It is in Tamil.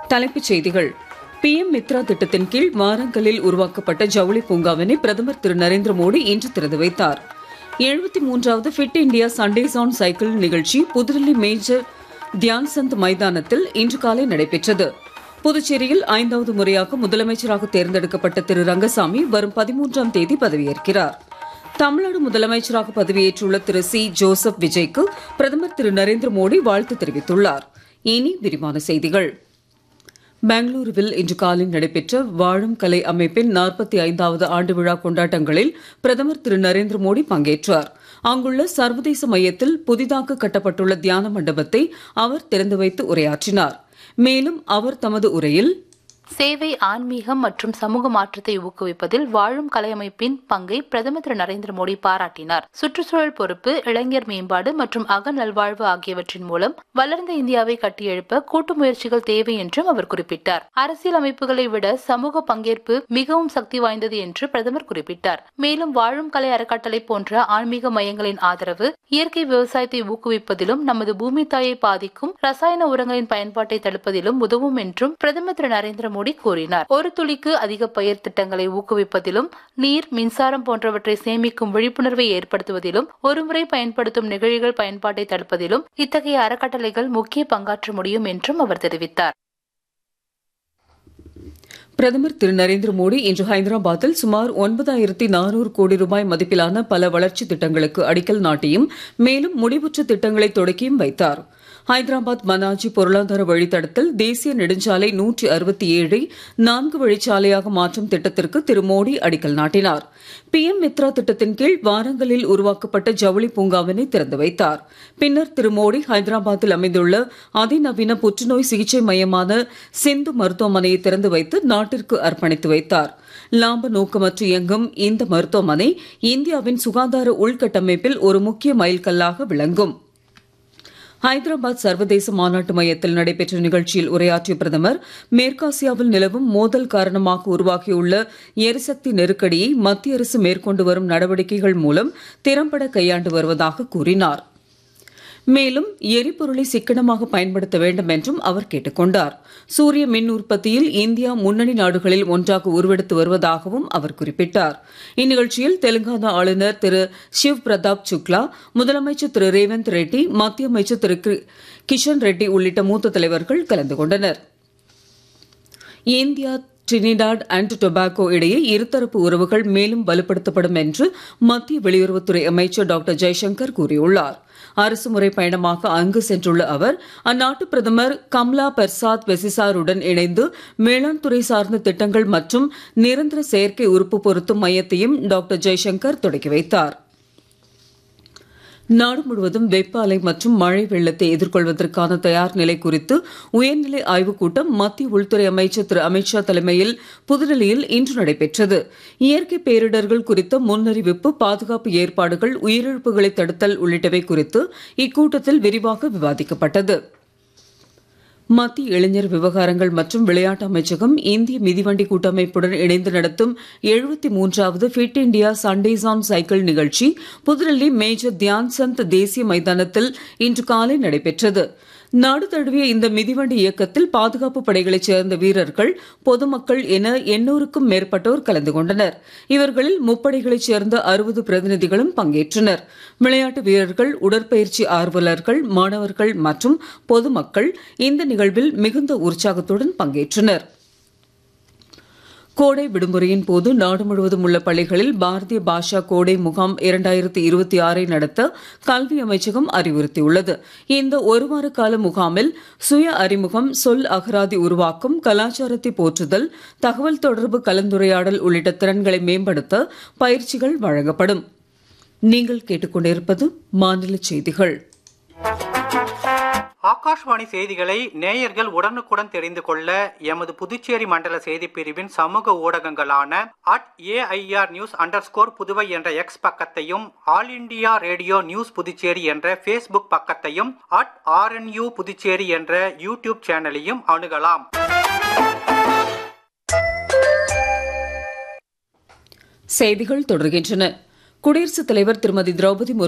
தலைப்புச் செய்திகள் பிஎம் மித்ரா திட்டத்தின் கீழ் வாரங்கலில் உருவாக்கப்பட்ட ஜவுளி பூங்காவினை பிரதமர் திரு நரேந்திர மோடி இன்று திறந்து வைத்தார் எழுபத்தி மூன்றாவது fit India Sundays on cycle நிகழ்ச்சி புதுடில்லி மேஜர் தியான் சந்த் மைதானத்தில் இன்று காலை நடைபெற்றது புதுச்சேரியில் ஐந்தாவது முறையாக முதலமைச்சராக தேர்ந்தெடுக்கப்பட்ட திரு ரங்கசாமி வரும் பதிமூன்றாம் தேதி பதவியேற்கிறார் தமிழ்நாடு முதலமைச்சராக பதவியேற்றுள்ள திரு சி ஜோசப் விஜய்க்கு பிரதமர் திரு நரேந்திர மோடி வாழ்த்து தெரிவித்துள்ளார் இனி விரிவான செய்திகள் பெங்களூருவில் இன்று காலை நடைபெற்ற வாழும் கலை அமைப்பின் நாற்பத்தி ஐந்தாவது ஆண்டு விழா கொண்டாட்டங்களில் பிரதமர் திரு நரேந்திர மோடி பங்கேற்றார் அங்குள்ள சர்வதேச மையத்தில் புதிதாக கட்டப்பட்டுள்ள தியான மண்டபத்தை அவர் திறந்து வைத்து உரையாற்றினார் மேலும் அவர் தமது உரையில் சேவை ஆன்மீகம் மற்றும் சமூக மாற்றத்தை ஊக்குவிப்பதில் வாழும் கலையமைப்பின் பங்கை பிரதமர் திரு நரேந்திர மோடி பாராட்டினார் சுற்றுச்சூழல் பொறுப்பு இளைஞர் மேம்பாடு மற்றும் அக நல்வாழ்வு ஆகியவற்றின் மூலம் வளர்ந்த இந்தியாவை கட்டியெழுப்ப கூட்டு முயற்சிகள் தேவை என்றும் அவர் குறிப்பிட்டார் அரசியல் அமைப்புகளை விட சமூக பங்கேற்பு மிகவும் சக்தி வாய்ந்தது என்று பிரதமர் குறிப்பிட்டார் மேலும் வாழும் கலை அறக்கட்டளை போன்ற ஆன்மீக மையங்களின் ஆதரவு இயற்கை விவசாயத்தை ஊக்குவிப்பதிலும் நமது பூமி தாயை பாதிக்கும் ரசாயன உரங்களின் பயன்பாட்டை தடுப்பதிலும் உதவும் என்றும் பிரதமர் திரு நரேந்திர மோடி மோடி கூறினார் ஒரு துளிக்கு அதிக பயிர் திட்டங்களை ஊக்குவிப்பதிலும் நீர் மின்சாரம் போன்றவற்றை சேமிக்கும் விழிப்புணர்வை ஏற்படுத்துவதிலும் ஒருமுறை பயன்படுத்தும் நெகிழிகள் பயன்பாட்டை தடுப்பதிலும் இத்தகைய அறக்கட்டளைகள் முக்கிய பங்காற்ற முடியும் என்றும் அவர் தெரிவித்தார் பிரதமர் திரு நரேந்திர மோடி இன்று ஹைதராபாத்தில் சுமார் ஒன்பதாயிரத்தி நானூறு கோடி ரூபாய் மதிப்பிலான பல வளர்ச்சி திட்டங்களுக்கு அடிக்கல் நாட்டியும் மேலும் முடிவுற்ற திட்டங்களை தொடக்கியும் வைத்தார் ஹைதராபாத் மனாஜி பொருளாதார வழித்தடத்தில் தேசிய நெடுஞ்சாலை நூற்றி அறுபத்தி ஏழை நான்கு வழிச்சாலையாக மாற்றும் திட்டத்திற்கு திரு மோடி அடிக்கல் நாட்டினார் பிஎம் மித்ரா திட்டத்தின் கீழ் வாரங்களில் உருவாக்கப்பட்ட ஜவுளி பூங்காவினை திறந்து வைத்தார் பின்னர் திரு மோடி ஹைதராபாத்தில் அமைந்துள்ள அதிநவீன புற்றுநோய் சிகிச்சை மையமான சிந்து மருத்துவமனையை திறந்து வைத்து நாட்டிற்கு அர்ப்பணித்து வைத்தார் லாப நோக்கமற்று இயங்கும் இந்த மருத்துவமனை இந்தியாவின் சுகாதார உள்கட்டமைப்பில் ஒரு முக்கிய மைல்கல்லாக விளங்கும் ஹைதராபாத் சர்வதேச மாநாட்டு மையத்தில் நடைபெற்ற நிகழ்ச்சியில் உரையாற்றிய பிரதமர் மேற்காசியாவில் நிலவும் மோதல் காரணமாக உருவாகியுள்ள எரிசக்தி நெருக்கடியை மத்திய அரசு மேற்கொண்டு வரும் நடவடிக்கைகள் மூலம் திறம்பட கையாண்டு வருவதாக கூறினார் மேலும் எரிபொருளை சிக்கனமாக பயன்படுத்த வேண்டும் என்றும் அவர் கேட்டுக் கொண்டார் சூரிய மின் உற்பத்தியில் இந்தியா முன்னணி நாடுகளில் ஒன்றாக உருவெடுத்து வருவதாகவும் அவர் குறிப்பிட்டார் இந்நிகழ்ச்சியில் தெலுங்கானா ஆளுநர் திரு சிவ் பிரதாப் சுக்லா முதலமைச்சர் திரு ரேவந்த் ரெட்டி மத்திய அமைச்சர் திரு கிஷன் ரெட்டி உள்ளிட்ட மூத்த தலைவர்கள் கலந்து கொண்டனர் இந்தியா டிரினிடாட் அண்ட் டொபாகோ இடையே இருதரப்பு உறவுகள் மேலும் வலுப்படுத்தப்படும் என்று மத்திய வெளியுறவுத்துறை அமைச்சர் டாக்டர் ஜெய்சங்கர் கூறியுள்ளார் அரசுமுறை பயணமாக அங்கு சென்றுள்ள அவர் அந்நாட்டு பிரதமர் கம்லா பெர்சாத் வெசிசாருடன் இணைந்து வேளாண் துறை சார்ந்த திட்டங்கள் மற்றும் நிரந்தர செயற்கை உறுப்பு பொருத்தும் மையத்தையும் டாக்டர் ஜெய்சங்கர் தொடக்கி வைத்தார் நாடு முழுவதும் வெப்ப அலை மற்றும் மழை வெள்ளத்தை எதிர்கொள்வதற்கான தயார் நிலை குறித்து உயர்நிலை ஆய்வுக் கூட்டம் மத்திய உள்துறை அமைச்சர் திரு அமித்ஷா தலைமையில் புதுடெல்லியில் இன்று நடைபெற்றது இயற்கை பேரிடர்கள் குறித்த முன்னறிவிப்பு பாதுகாப்பு ஏற்பாடுகள் உயிரிழப்புகளை தடுத்தல் உள்ளிட்டவை குறித்து இக்கூட்டத்தில் விரிவாக விவாதிக்கப்பட்டது மத்திய இளைஞர் விவகாரங்கள் மற்றும் விளையாட்டு அமைச்சகம் இந்திய மிதிவண்டி கூட்டமைப்புடன் இணைந்து நடத்தும் எழுபத்தி மூன்றாவது fit India Sundays on cycle நிகழ்ச்சி புதுடெல்லி மேஜர் தியான் சந்த் தேசிய மைதானத்தில் இன்று காலை நடைபெற்றது நாடு தழுவிய இந்த மிதிவண்டி இயக்கத்தில் பாதுகாப்பு படைகளைச் சேர்ந்த வீரர்கள் பொதுமக்கள் என எண்ணூறுக்கும் மேற்பட்டோர் கலந்து கொண்டனர் இவர்களில் முப்படைகளைச் சேர்ந்த அறுபது பிரதிநிதிகளும் பங்கேற்றனர் விளையாட்டு வீரர்கள் உடற்பயிற்சி ஆர்வலர்கள் மாணவர்கள் மற்றும் பொதுமக்கள் இந்த நிகழ்வில் மிகுந்த உற்சாகத்துடன் பங்கேற்றனர் கோடை விடுமுறையின் போது நாடு முழுவதும் உள்ள பள்ளிகளில் பாரதிய பாஷா கோடை முகாம் இரண்டாயிரத்தி இருபத்தி ஆறை நடத்த கல்வி அமைச்சகம் அறிவுறுத்தியுள்ளது இந்த ஒருவார கால முகாமில் சுய அறிமுகம் சொல் அகராதி உருவாக்கம் கலாச்சாரத்தை போற்றுதல் தகவல் தொடர்பு கலந்துரையாடல் உள்ளிட்ட திறன்களை மேம்படுத்த பயிற்சிகள் வழங்கப்படும் நீங்கள் கேட்டுக்கொண்டிருப்பது மாநில செய்திகள் ஆகாஷ்வாணி செய்திகளை நேயர்கள் உடனுக்குடன் தெரிந்து கொள்ள எமது புதுச்சேரி மண்டல செய்திப் பிரிவின் சமூக ஊடகங்களான at AIR news under score Puduvai என்ற எக்ஸ் பக்கத்தையும் all India radio news Puducherry என்ற ஃபேஸ்புக் பக்கத்தையும் அட் ஆர்என்யூ புதுச்சேரி என்ற யூடியூப் சேனலையும் அணுகலாம் செய்திகள் தொடர்கின்றன குடியரசுத் தலைவர் திருமதி திரௌபதி